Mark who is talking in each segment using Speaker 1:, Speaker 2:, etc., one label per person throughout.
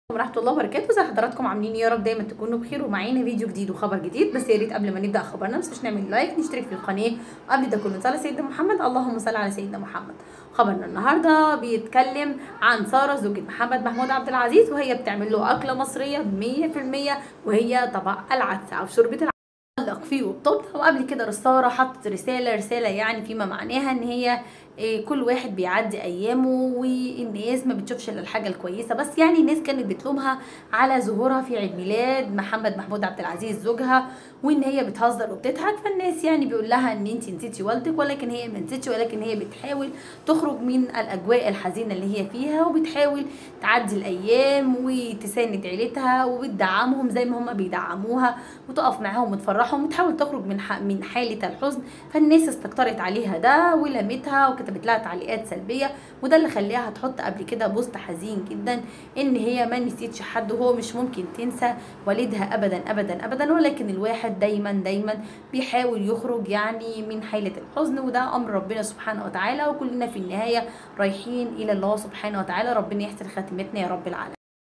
Speaker 1: ورحمه الله وبركاته زي حضراتكم عاملين يا رب دايما تكونوا بخير ومعانا فيديو جديد وخبر جديد بس يا ريت قبل ما نبدا خبرنا ما تنسوش نعمل لايك نشترك في القناه قبل ده كله نصلي على سيدنا محمد اللهم صل على سيدنا محمد خبرنا النهارده بيتكلم عن ساره زوجة محمد محمود عبد العزيز وهي بتعمل له اكله مصريه 100% وهي طبق العدس او شوربه العدس علق فيه وبتبطل وقبل كده ساره حطت رساله رساله يعني فيما معناها ان هي إيه، كل واحد بيعدي ايامه والناس ما بتشوفش الا الحاجه الكويسه بس يعني الناس كانت بتلومها على ظهورها في عيد ميلاد محمد محمود عبد العزيز زوجها وان هي بتهزر وبتضحك فالناس يعني بيقول لها ان انت نسيتي والدك ولكن هي ما نسيتش ولكن هي بتحاول تخرج من الاجواء الحزينه اللي هي فيها وبتحاول تعدي الايام وتساند عيلتها وبتدعمهم زي ما هم بيدعموها وتقف معاهم وتفرحهم وتحاول تخرج من من حاله الحزن فالناس استكترت عليها ده ولمتها وكتبت لها تعليقات سلبيه وده اللي خلاها تحط قبل كده بوست حزين جدا ان هي ما نسيتش حد وهو مش ممكن تنسى والدها ابدا ابدا ابدا ولكن الواحد دايما دايما بيحاول يخرج يعني من حاله الحزن وده امر ربنا سبحانه وتعالى وكلنا في النهايه رايحين الى الله سبحانه وتعالى ربنا يحسن خاتمتنا يا رب العالمين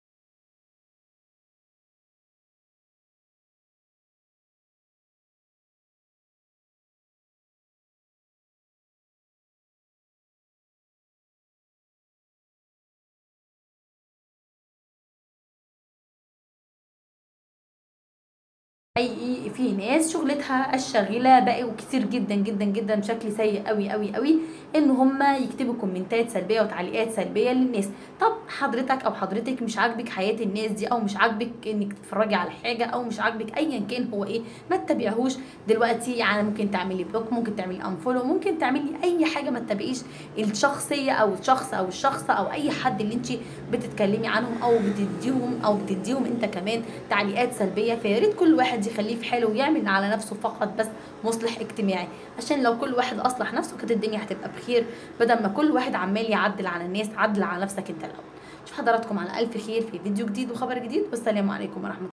Speaker 1: حقيقي في ناس شغلتها الشاغله بقوا كتير جدا جدا جدا بشكل سيء قوي قوي قوي ان هم يكتبوا كومنتات سلبيه وتعليقات سلبيه للناس طب حضرتك او حضرتك مش عاجبك حياه الناس دي او مش عاجبك انك تتفرجي على حاجه او مش عاجبك ايا كان هو ايه ما تتابعهوش دلوقتي يعني ممكن تعملي بلوك ممكن تعملي انفولو ممكن تعملي اي حاجه ما تتابعيش الشخصيه او الشخص او الشخصه او اي حد اللي انت بتتكلمي عنهم او بتديهم او بتديهم انت كمان تعليقات سلبيه فيا ريت كل واحد يخليه في حاله ويعمل على نفسه فقط بس مصلح اجتماعي عشان لو كل واحد اصلح نفسه كانت الدنيا هتبقى بخير بدل ما كل واحد عمال يعدل على الناس عدل على نفسك انت الاول شوف حضراتكم على الف خير في فيديو جديد وخبر جديد والسلام عليكم ورحمه